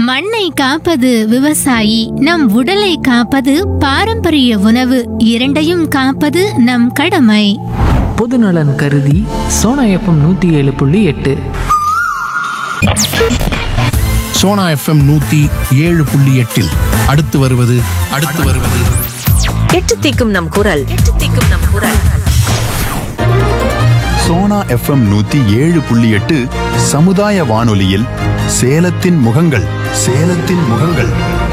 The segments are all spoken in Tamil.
மண்ணை காப்பது விவசாயி நம் உடலை காப்பது பாரம்பரிய உணவு இரண்டையும் காப்பது நம் கடமை பொதுநலன் கருதி சோனா எஃப்எம் நூற்றி ஏழு புள்ளி எட்டு சோனா எஃப்எம் நூத்தி ஏழு புள்ளி எட்டில் அடுத்து வருவது அடுத்து வருவது எட்டு தீக்கும் நம் குரல் எட்டு தீக்கும் நம் குரல் சோனா எஃப்எம் நூத்தி ஏழு புள்ளி எட்டு சமுதாய வானொலியில் சேலத்தின் முகங்கள் சேலத்தின் முகங்கள்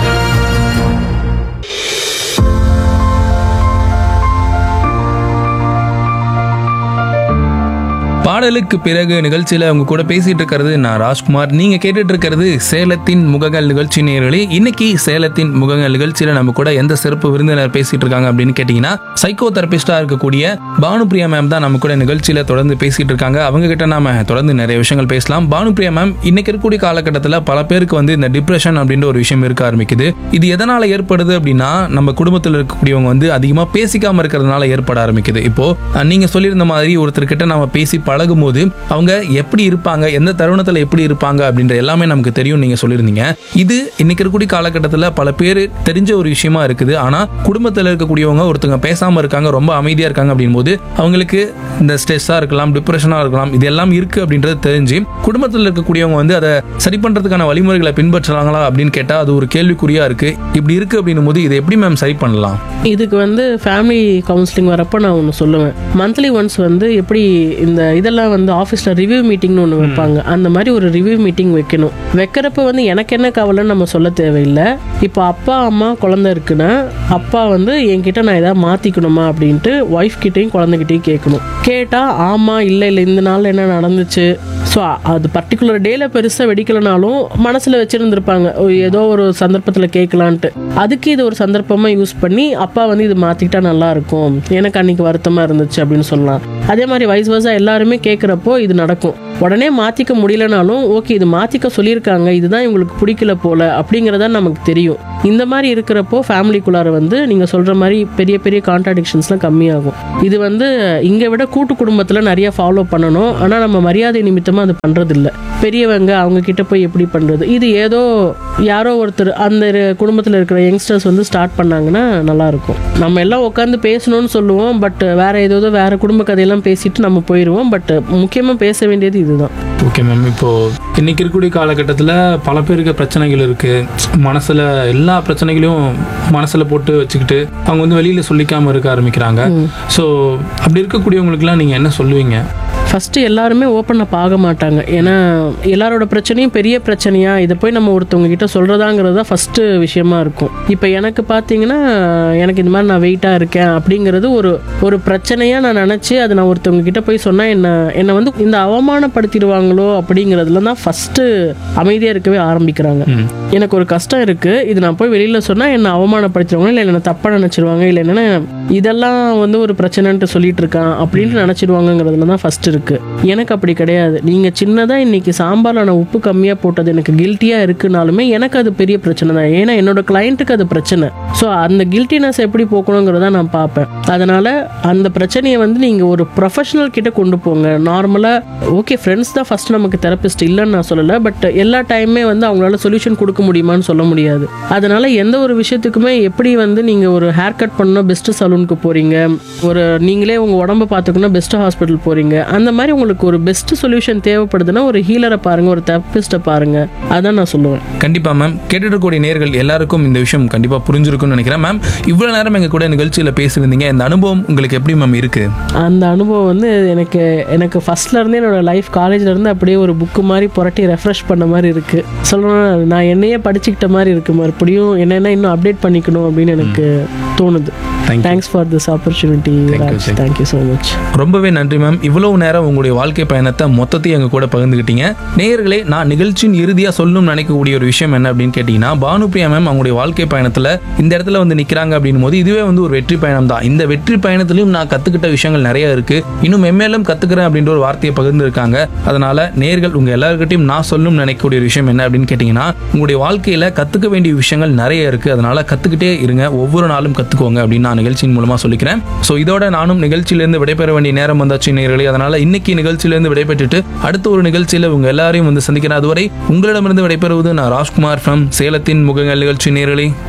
பாடலுக்கு பிறகு நிகழ்ச்சியில அவங்க கூட பேசிட்டு இருக்கிறது நான் ராஜ்குமார் நீங்க கேட்டுட்டு இருக்கிறது சேலத்தின் முகங்கள் நிகழ்ச்சி நேயர்களே இன்னைக்கு சேலத்தின் முகங்கள் நிகழ்ச்சியில நம்ம கூட எந்த சிறப்பு விருந்தினர் பேசிட்டு இருக்காங்க அப்படின்னு கேட்டீங்கன்னா சைக்கோ தெரபிஸ்டா இருக்கக்கூடிய பானுபிரியா மேம் தான் நம்ம கூட நிகழ்ச்சியில தொடர்ந்து பேசிட்டு இருக்காங்க அவங்க கிட்ட நாம தொடர்ந்து நிறைய விஷயங்கள் பேசலாம் பானுபிரியா மேம் இன்னைக்கு இருக்கக்கூடிய காலகட்டத்தில் பல பேருக்கு வந்து இந்த டிப்ரெஷன் அப்படின்ற ஒரு விஷயம் இருக்க ஆரம்பிக்குது இது எதனால ஏற்படுது அப்படின்னா நம்ம குடும்பத்தில் இருக்கக்கூடியவங்க வந்து அதிகமா பேசிக்காம இருக்கிறதுனால ஏற்பட ஆரம்பிக்குது இப்போ அஹ், நீங்க சொல்லியிருந்த மாதிரி ஒருத்தர்கிட்ட நம்ம பேசி பழகும் போது அவங்க எப்படி இருப்பாங்க எந்த தருணத்துல எப்படி இருப்பாங்க அப்படின்ற எல்லாமே நமக்கு தெரியும் நீங்க சொல்லியிருந்தீங்க இது இன்னைக்கு இருக்கக்கூடிய காலகட்டத்தில் பல பேர் தெரிஞ்ச ஒரு விஷயமா இருக்குது ஆனா குடும்பத்தில் இருக்கக்கூடியவங்க ஒருத்தங்க பேசாம இருக்காங்க ரொம்ப அமைதியா இருக்காங்க அப்படின் போது அவங்களுக்கு இந்த ஸ்ட்ரெஸ்ஸா இருக்கலாம் டிப்ரெஷனா இருக்கலாம் இது எல்லாம் இருக்கு அப்படின்றது தெரிஞ்சு குடும்பத்தில் இருக்கக்கூடியவங்க வந்து அதை சரி பண்றதுக்கான வழிமுறைகளை பின்பற்றுறாங்களா அப்படின்னு கேட்டா அது ஒரு கேள்விக்குறியா இருக்கு இப்படி இருக்கு அப்படின்னும் போது இதை எப்படி மேம் சரி பண்ணலாம் இதுக்கு வந்து ஃபேமிலி கவுன்சிலிங் வரப்போ நான் ஒன்று சொல்லுவேன் மந்த்லி ஒன்ஸ் வந்து எப்படி இந்த இதெல்லாம் வந்து ஆஃபீஸில் ரிவ்யூ மீட்டிங்னு ஒன்று வைப்பாங்க அந்த மாதிரி ஒரு ரிவ்யூ மீட்டிங் வைக்கணும் வைக்கிறப்ப வந்து எனக்கு என்ன கவலைன்னு நம்ம சொல்ல தேவையில்லை இப்போ அப்பா அம்மா குழந்தை இருக்குன்னா அப்பா வந்து என்கிட்ட நான் எதாவது மாற்றிக்கணுமா அப்படின்ட்டு ஒய்ஃப் கிட்டேயும் குழந்தைகிட்டையும் கேட்கணும் கேட்டால் ஆமாம் இல்லை இல்லை இந்த நாளில் என்ன நடந்துச்சு ஸோ அது பர்டிகுலர் டேல பெருசாக வெடிக்கலனாலும் மனசில் வச்சுருந்துருப்பாங்க ஏதோ ஒரு சந்தர்ப்பத்தில் கேட்கலான்ட்டு அதுக்கு இது ஒரு சந்தர்ப்பமாக யூஸ் பண்ணி அப்பா வந்து இது மாற்றிக்கிட்டா நல்லா இருக்கும் எனக்கு அன்னைக்கு வருத்தமாக இருந்துச்சு அப்படின்னு சொல்லலாம் அதே மாதிரி வயசு வயசா எல்லாருமே கேட்குறப்போ இது நடக்கும் உடனே மாற்றிக்க முடியலனாலும் ஓகே இது மாற்றிக்க சொல்லியிருக்காங்க இதுதான் இவங்களுக்கு பிடிக்கல போல அப்படிங்கிறத நமக்கு தெரியும் இந்த மாதிரி இருக்கிறப்போ ஃபேமிலிக்குள்ளார வந்து நீங்கள் சொல்கிற மாதிரி பெரிய பெரிய கான்ட்ராடிக்ஷன்ஸ்லாம் கம்மியாகும் இது வந்து இங்கே விட கூட்டு குடும்பத்தில் நிறைய ஃபாலோ பண்ணணும் ஆனால் நம்ம மரியாதை நிமித்தமாக அது பண்ணுறதில்ல பெரியவங்க அவங்க கிட்ட போய் எப்படி பண்ணுறது இது ஏதோ யாரோ ஒருத்தர் அந்த குடும்பத்தில் இருக்கிற யங்ஸ்டர்ஸ் வந்து ஸ்டார்ட் பண்ணாங்கன்னா நல்லாயிருக்கும் நம்ம எல்லாம் உட்காந்து பேசணும்னு சொல்லுவோம் பட் வேற ஏதோ வேற குடும்ப கதையெல்லாம் பேசிட்டு நம்ம போயிடுவோம் பட் முக்கியமாக பேச வேண்டியது இதுதான் ஓகே மேம் இப்போ இன்னைக்கு இருக்கக்கூடிய காலகட்டத்தில் பல பேருக்கு பிரச்சனைகள் இருக்கு மனசுல எல்லா பிரச்சனைகளையும் மனசுல போட்டு வச்சுக்கிட்டு அவங்க வந்து வெளியில சொல்லிக்காம இருக்க ஆரம்பிக்கிறாங்க ஸோ அப்படி இருக்கக்கூடியவங்களுக்குலாம் நீங்க என்ன சொல்லுவீங்க ஃபஸ்ட்டு எல்லாருமே ஓப்பன் அப் ஆக மாட்டாங்க ஏன்னா எல்லாரோட பிரச்சனையும் பெரிய பிரச்சனையா இதை போய் நம்ம ஒருத்தவங்க கிட்ட சொல்கிறதாங்கிறது தான் ஃபஸ்ட்டு விஷயமா இருக்கும் இப்போ எனக்கு பார்த்தீங்கன்னா எனக்கு இந்த மாதிரி நான் வெயிட்டாக இருக்கேன் அப்படிங்கிறது ஒரு ஒரு பிரச்சனையாக நான் நினச்சி அதை நான் ஒருத்தவங்க கிட்ட போய் சொன்னால் என்ன என்னை வந்து இந்த அவமானப்படுத்திடுவாங்களோ அப்படிங்கிறதுல தான் ஃபஸ்ட்டு அமைதியாக இருக்கவே ஆரம்பிக்கிறாங்க எனக்கு ஒரு கஷ்டம் இருக்குது இது நான் போய் வெளியில் சொன்னால் என்னை அவமானப்படுத்திடுவாங்க இல்லை என்ன தப்பாக நினச்சிடுவாங்க இல்லை என்னென்ன இதெல்லாம் வந்து ஒரு பிரச்சனைன்ட்டு சொல்லிட்டு இருக்கான் அப்படின்ட்டு நினச்சிடுவாங்கங்கிறதுல தான் ஃபஸ்ட் இருக்கு எனக்கு அப்படி கிடையாது நீங்கள் சின்னதாக இன்னைக்கு சாம்பாரில் நான் உப்பு கம்மியாக போட்டது எனக்கு கில்ட்டியாக இருக்குனாலுமே எனக்கு அது பெரிய பிரச்சனை தான் ஏன்னா என்னோட கிளைண்ட்டுக்கு அது பிரச்சனை ஸோ அந்த கில்ட்டினஸ் எப்படி போக்கணுங்கிறத நான் பார்ப்பேன் அதனால் அந்த பிரச்சனையை வந்து நீங்கள் ஒரு ப்ரொஃபஷனல் கிட்ட கொண்டு போங்க நார்மலாக ஓகே ஃப்ரெண்ட்ஸ் தான் ஃபஸ்ட் நமக்கு தெரபிஸ்ட் இல்லைன்னு நான் சொல்லலை பட் எல்லா டைமே வந்து அவங்களால சொல்யூஷன் கொடுக்க முடியுமான்னு சொல்ல முடியாது அதனால எந்த ஒரு விஷயத்துக்குமே எப்படி வந்து நீங்கள் ஒரு ஹேர் கட் பண்ணணும் பெஸ்ட் சலூனுக்கு போகிறீங்க ஒரு நீங்களே உங்கள் உடம்ப பார்த்துக்கணும் பெஸ்ட் ஹாஸ்பிட்டல் போகிறீங்க அந்த மாதிரி உங்களுக்கு ஒரு பெஸ்ட் சொல்யூஷன் தேவைப்படுதுன்னா ஒரு ஹீலரை பாருங்கள் ஒரு தெரபிஸ்ட்டை பாருங்கள் அதான் நான் சொல்லுவேன் கண்டிப்பா மேம் கேட்டுட்டு இருக்கக்கூடிய நேர்கள் எல்லாருக்கும் இந்த விஷயம் கண்டிப்பா புரிஞ்சிருக்கும்னு நினைக்கிறேன் மேம் இவ்வளவு நேரம் எங்க கூட நிகழ்ச்சியில பேசியிருந்தீங்க இந்த அனுபவம் உங்களுக்கு எப்படி மேம் இருக்கு அந்த அனுபவம் வந்து எனக்கு எனக்கு ஃபர்ஸ்ட்ல இருந்தே என்னோட லைஃப் காலேஜ்ல இருந்து அப்படியே ஒரு புக்கு மாதிரி புரட்டி ரெஃப்ரெஷ் பண்ண மாதிரி இருக்கு சொல்லணும்னா நான் என்னையே படிச்சுக்கிட்ட மாதிரி இருக்கு மறுபடியும் என்னென்ன இன்னும் அப்டேட் பண்ணிக்கணும் அப்படின்னு எனக்கு தோணுது Thank you. Thanks for this opportunity Thank you, thank you. Thank you so much ரொம்பவே நன்றி மேம் இவ்வளவு நேரம் உங்களுடைய வாழ்க்கை பயணத்தை மொத்தத்தையும் எங்க கூட பகிர்ந்துக்கிட்டீங்க நேயர்களே நான் நிகழ்ச்சியின் இறுதியா சொல்லணும்னு நினைக்கக்கூடிய ஒரு விஷயம் என்ன அப்படின்னு கேட்டீங்கன்னா பானுப்பிரியா மேம் அவங்களுடைய வாழ்க்கை பயணத்துல இந்த இடத்துல வந்து நிக்கிறாங்க அப்படின்னும் போது இதுவே வந்து ஒரு வெற்றி பயணம் தான் இந்த வெற்றி பயணத்திலையும் நான் கத்துக்கிட்ட விஷயங்கள் நிறைய இருக்கு இன்னும் மென்மேலும் கத்துக்கிறேன் அப்படின்ற ஒரு வார்த்தையை பகிர்ந்துருக்காங்க அதனால நேர்கள் உங்க எல்லாருக்கிட்டையும் நான் சொல்லணும்னு நினைக்கக்கூடிய ஒரு விஷயம் என்ன அப்படின்னு கேட்டீங்கன்னா உங்களுடைய வாழ்க்கையில கத்துக்க வேண்டிய விஷயங்கள் நிறைய இருக்கு அதனால கத்துக்கிட்டே இருங்க ஒவ்வொரு நாளும் கத்துக்கோங்க அப்படின்னு நான் நான் நிகழ்ச்சியின் மூலமா சொல்லிக்கிறேன் ஸோ இதோட நானும் நிகழ்ச்சியிலேருந்து விடைபெற வேண்டிய நேரம் வந்தாச்சு நேர்களே அதனால இன்னைக்கு நிகழ்ச்சியிலேருந்து விடைபெற்றுட்டு அடுத்த ஒரு நிகழ்ச்சியில உங்க எல்லாரையும் வந்து சந்திக்கிறேன் அதுவரை உங்களிடமிருந்து விடைபெறுவது நான் ராஜ்குமார் ஃப்ரம் சேலத்தின் முகங்கள் நிகழ்ச்சி நேர்களே